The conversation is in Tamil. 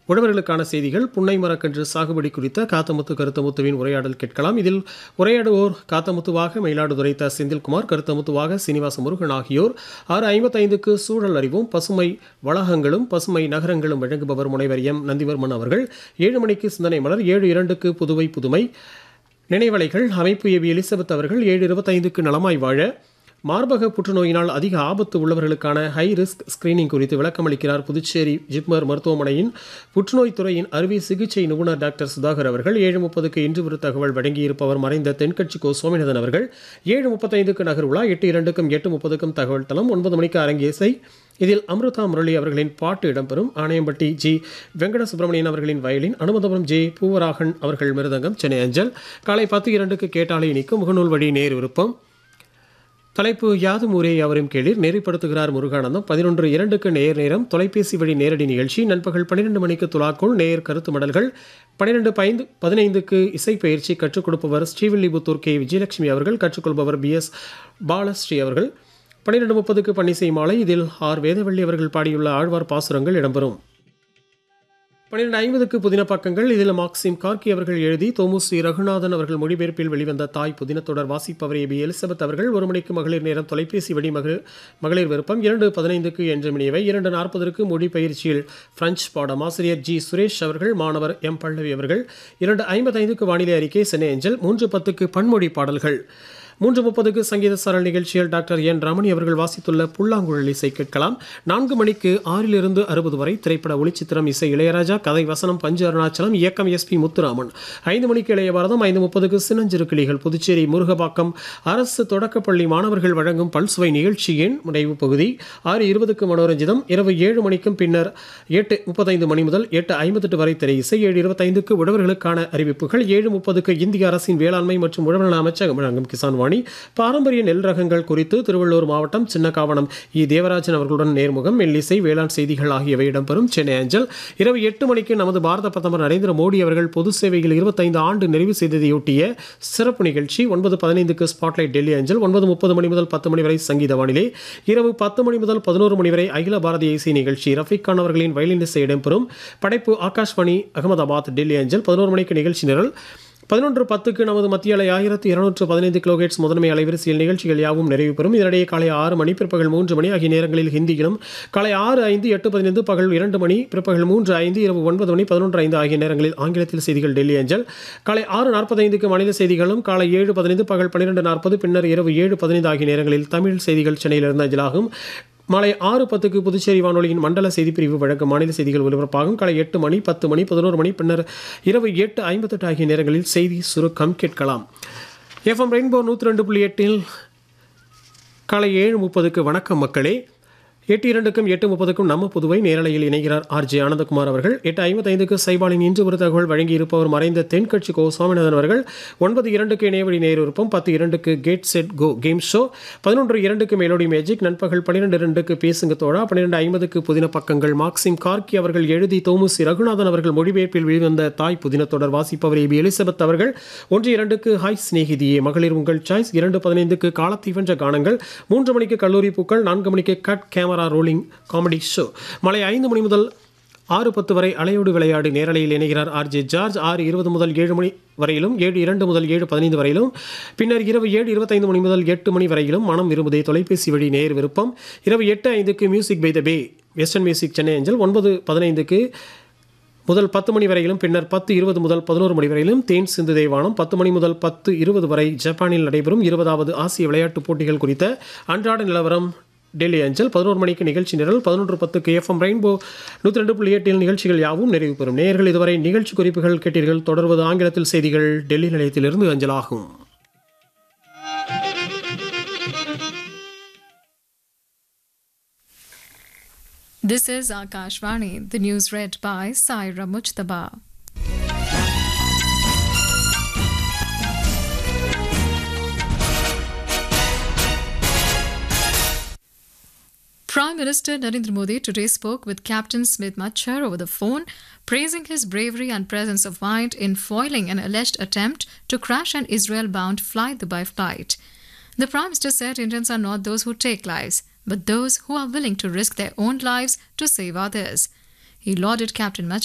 உழவர்களுக்கான செய்திகள் புன்னை மரக்கன்று சாகுபடி குறித்த காத்தமுத்து கருத்தமுத்துவின் உரையாடல் கேட்கலாம் இதில் உரையாடுவோர் காத்தமுத்துவாக மயிலாடுதுறை த செந்தில்குமார் கருத்தமுத்துவாக சீனிவாச முருகன் ஆகியோர் ஆறு ஐம்பத்தைந்துக்கு சூழல் அறிவும் பசுமை வளாகங்களும் பசுமை நகரங்களும் வழங்குபவர் முனைவர் எம் நந்திவர்மன் அவர்கள் ஏழு மணிக்கு சிந்தனை மலர் ஏழு இரண்டுக்கு புதுவை புதுமை நினைவலைகள் அமைப்பு ஏவி எலிசபெத் அவர்கள் ஏழு இருபத்தைந்துக்கு நலமாய் வாழ மார்பக புற்றுநோயினால் அதிக ஆபத்து உள்ளவர்களுக்கான ஹை ரிஸ்க் ஸ்கிரீனிங் குறித்து விளக்கமளிக்கிறார் புதுச்சேரி ஜிப்மர் மருத்துவமனையின் புற்றுநோய் துறையின் அறுவை சிகிச்சை நிபுணர் டாக்டர் சுதாகர் அவர்கள் ஏழு முப்பதுக்கு இன்று ஒரு தகவல் வழங்கியிருப்பவர் மறைந்த தென்கட்சி கோ சுவாமிநாதன் அவர்கள் ஏழு முப்பத்தைந்துக்கு நகர்வுலா எட்டு இரண்டுக்கும் எட்டு முப்பதுக்கும் தகவல் தளம் ஒன்பது மணிக்கு அரங்கேசை இதில் அமிர்தா முரளி அவர்களின் பாட்டு இடம்பெறும் ஆணையம்பட்டி ஜி வெங்கட சுப்பிரமணியன் அவர்களின் வயலின் அனுமதபுரம் ஜே பூவராகன் அவர்கள் மிருதங்கம் சென்னை அஞ்சல் காலை பத்து இரண்டுக்கு கேட்டாலே இனிக்கும் முகநூல் வழி நேர் விருப்பம் தலைப்பு யாதும் ஊரே அவரும் கேளீர் நெறிப்படுத்துகிறார் முருகானந்தம் பதினொன்று இரண்டுக்கு நேர் நேரம் தொலைபேசி வழி நேரடி நிகழ்ச்சி நண்பகல் பன்னிரெண்டு மணிக்கு துலாக்குள் நேர் கருத்து மடல்கள் பன்னிரெண்டு பைந்து பதினைந்துக்கு இசைப்பயிற்சி கற்றுக் கொடுப்பவர் ஸ்ரீவில்லிபுத்தூர் கே விஜயலட்சுமி அவர்கள் கற்றுக்கொள்பவர் பி எஸ் பாலஸ்ரீ அவர்கள் பன்னிரெண்டு முப்பதுக்கு பன்னிசை மாலை இதில் ஆர் வேதவள்ளி அவர்கள் பாடியுள்ள ஆழ்வார் பாசுரங்கள் இடம்பெறும் பன்னிரெண்டு ஐம்பதுக்கு புதின பக்கங்கள் இதில் மார்க்சிம் கார்கி அவர்கள் எழுதி தோமு ஸ்ரீ ரகுநாதன் அவர்கள் மொழிபெயர்ப்பில் வெளிவந்த தாய் புதின தொடர் வாசிப்பவர் ஏபி எலிசபெத் அவர்கள் ஒரு மணிக்கு மகளிர் நேரம் தொலைபேசி வழி மகளிர் மகளிர் விருப்பம் இரண்டு பதினைந்துக்கு என்ற மணியவை இரண்டு நாற்பதற்கு மொழி பயிற்சியில் பிரெஞ்சு பாடம் ஆசிரியர் ஜி சுரேஷ் அவர்கள் மாணவர் எம் பல்லவி அவர்கள் இரண்டு ஐம்பத்தைந்துக்கு வானிலை அறிக்கை சென்னை அஞ்சல் மூன்று பத்துக்கு பன்மொழி பாடல்கள் மூன்று முப்பதுக்கு சங்கீத சரல் நிகழ்ச்சியில் டாக்டர் என் ரமணி அவர்கள் வாசித்துள்ள புல்லாங்குழல் இசை கேட்கலாம் நான்கு மணிக்கு ஆறிலிருந்து அறுபது வரை திரைப்பட ஒளிச்சித்திரம் இசை இளையராஜா கதை வசனம் பஞ்சு அருணாச்சலம் இயக்கம் எஸ்பி முத்துராமன் ஐந்து மணிக்கு இளைய பாரதம் ஐந்து முப்பதுக்கு சின்னஞ்சிறு கிளிகள் புதுச்சேரி முருகபாக்கம் அரசு தொடக்கப்பள்ளி மாணவர்கள் வழங்கும் பல்சுவை நிகழ்ச்சியின் நிறைவு பகுதி ஆறு இருபதுக்கு மனோரஞ்சிதம் இரவு ஏழு மணிக்கும் பின்னர் எட்டு முப்பத்தைந்து மணி முதல் எட்டு ஐம்பத்தெட்டு வரை திரை இசை ஏழு இருபத்தைந்துக்கு உழவர்களுக்கான அறிவிப்புகள் ஏழு முப்பதுக்கு இந்திய அரசின் வேளாண்மை மற்றும் உழவர் நல அமைச்சகம் வழங்கும் கிசான் வாணி பாரம்பரிய நெல் ரகங்கள் குறித்து திருவள்ளூர் மாவட்டம் சின்னக்காவனம் இ தேவராஜன் அவர்களுடன் நேர்முகம் மெல்லிசை வேளாண் செய்திகள் ஆகியவை இடம்பெறும் சென்னை அஞ்சல் இரவு எட்டு மணிக்கு நமது பாரத பிரதமர் நரேந்திர மோடி அவர்கள் பொது சேவையில் இருபத்தைந்து ஆண்டு நிறைவு செய்ததையொட்டிய சிறப்பு நிகழ்ச்சி ஒன்பது பதினைந்துக்கு ஸ்பாட்லைட் டெல்லி அஞ்சல் ஒன்பது முப்பது மணி முதல் பத்து மணி வரை சங்கீத வானிலை இரவு பத்து மணி முதல் பதினோரு மணி வரை அகில பாரதிய இசை நிகழ்ச்சி ரஃபிக் கான் அவர்களின் வயலின் இசை இடம்பெறும் படைப்பு ஆகாஷ்வாணி அகமதாபாத் டெல்லி அஞ்சல் பதினோரு மணிக்கு நிகழ்ச்சி நிரல் பதினொன்று பத்துக்கு நமது மத்திய அலை ஆயிரத்தி இருநூற்று பதினைந்து கிலோகேட்ஸ் முதன்மை அலைவரிசையில் நிகழ்ச்சிகள் யாவும் நிறைவு பெறும் இதனிடையே காலை ஆறு மணி பிற்பகல் மூன்று மணி ஆகிய நேரங்களில் ஹிந்தியிலும் காலை ஆறு ஐந்து எட்டு பதினைந்து பகல் இரண்டு மணி பிற்பகல் மூன்று ஐந்து இரவு ஒன்பது மணி பதினொன்று ஐந்து ஆகிய நேரங்களில் ஆங்கிலத்தில் செய்திகள் டெல்லி அஞ்சல் காலை ஆறு நாற்பத்தைந்துக்கு மாநில செய்திகளும் காலை ஏழு பதினைந்து பகல் பன்னிரெண்டு நாற்பது பின்னர் இரவு ஏழு பதினைந்து ஆகிய நேரங்களில் தமிழ் செய்திகள் சென்னையிலிருந்து அஞ்சலாகும் மாலை ஆறு பத்துக்கு புதுச்சேரி வானொலியின் மண்டல செய்திப்பிரிவு வழங்கும் மாநில செய்திகள் ஒலிபரப்பாகும் காலை எட்டு மணி பத்து மணி பதினோரு மணி பின்னர் இரவு எட்டு ஐம்பத்தெட்டு ஆகிய நேரங்களில் செய்தி சுருக்கம் கேட்கலாம் எஃப்எம் ரெயின்போ நூற்றி ரெண்டு புள்ளி எட்டில் காலை ஏழு முப்பதுக்கு வணக்கம் மக்களே எட்டு இரண்டுக்கும் எட்டு முப்பதுக்கும் நம்ம புதுவை நேரலையில் இணைகிறார் ஆர் ஜே ஆனந்தகுமார் அவர்கள் எட்டு ஐம்பத்தைந்துக்கு சைபாலின் இன்று ஒரு தகவல் வழங்கியிருப்பவர் மறைந்த தென்கட்சி கோ சுவாமிநாதன் அவர்கள் ஒன்பது இரண்டுக்கு இணையவழி நேர் விருப்பம் பத்து இரண்டுக்கு get set go game show பதினொன்று இரண்டுக்கு மேலோடி மேஜிக் நண்பகல் பன்னிரெண்டு இரண்டுக்கு பேசுங்க தோழா பன்னிரெண்டு ஐம்பதுக்கு புதின பக்கங்கள் மார்க்சிம் கார்கி அவர்கள் எழுதி தோமுசி ரகுநாதன் அவர்கள் மொழிபெயர்ப்பில் வெளிவந்த தாய் புதின தொடர் வாசிப்பவர் ஏபி எலிசபெத் அவர்கள் ஒன்று இரண்டுக்கு ஹாய் சிநேகிதியே மகளிர் உங்கள் சாய்ஸ் இரண்டு பதினைந்துக்கு காலத்தை வென்ற கானங்கள் மூன்று மணிக்கு கல்லூரி பூக்கள் நான்கு மணிக்கு cut camera camera rolling comedy show மாலை ஐந்து மணி முதல் ஆறு பத்து வரை அலையோடு விளையாடு நேரலையில் இணைகிறார் ஆர் ஜே ஜார்ஜ் ஆறு இருபது முதல் ஏழு மணி வரையிலும் ஏழு இரண்டு முதல் ஏழு பதினைந்து வரையிலும் பின்னர் இரவு ஏழு இருபத்தைந்து மணி முதல் எட்டு மணி வரையிலும் மனம் விரும்புதே தொலைபேசி வழி நேர் விருப்பம் இரவு எட்டு ஐந்துக்கு music by the bay western music Chennai அஞ்சல் ஒன்பது பதினைந்துக்கு முதல் பத்து மணி வரையிலும் பின்னர் பத்து இருபது முதல் பதினோரு மணி வரையிலும் தேன் சிந்து தேவானம் பத்து மணி முதல் பத்து இருபது வரை ஜப்பானில் நடைபெறும் இருபதாவது ஆசிய விளையாட்டுப் போட்டிகள் குறித்த அன்றாட நிலவரம் டெல்லி அஞ்சல் பதினோரு மணிக்கு நிகழ்ச்சி நிரல் பதினொன்று பத்துக்கு எஃப்எம் ரெயின்போ நூற்றி ரெண்டு புள்ளி எட்டில் நிகழ்ச்சிகள் யாவும் நிறைவு பெறும் நேயர்கள் இதுவரை நிகழ்ச்சி குறிப்புகள் கேட்டீர்கள் தொடர்வது ஆங்கிலத்தில் செய்திகள் டெல்லி நிலையத்திலிருந்து அஞ்சலாகும் This is Akashvani, the news read by Saira Mujtaba. Prime Minister Narendra Modi today spoke with Captain Smith Machar over the phone, praising his bravery and presence of mind in foiling an alleged attempt to crash an Israel bound Fly Dubai flight. The Prime Minister said Indians are not those who take lives, but those who are willing to risk their own lives to save others. He lauded Captain Machar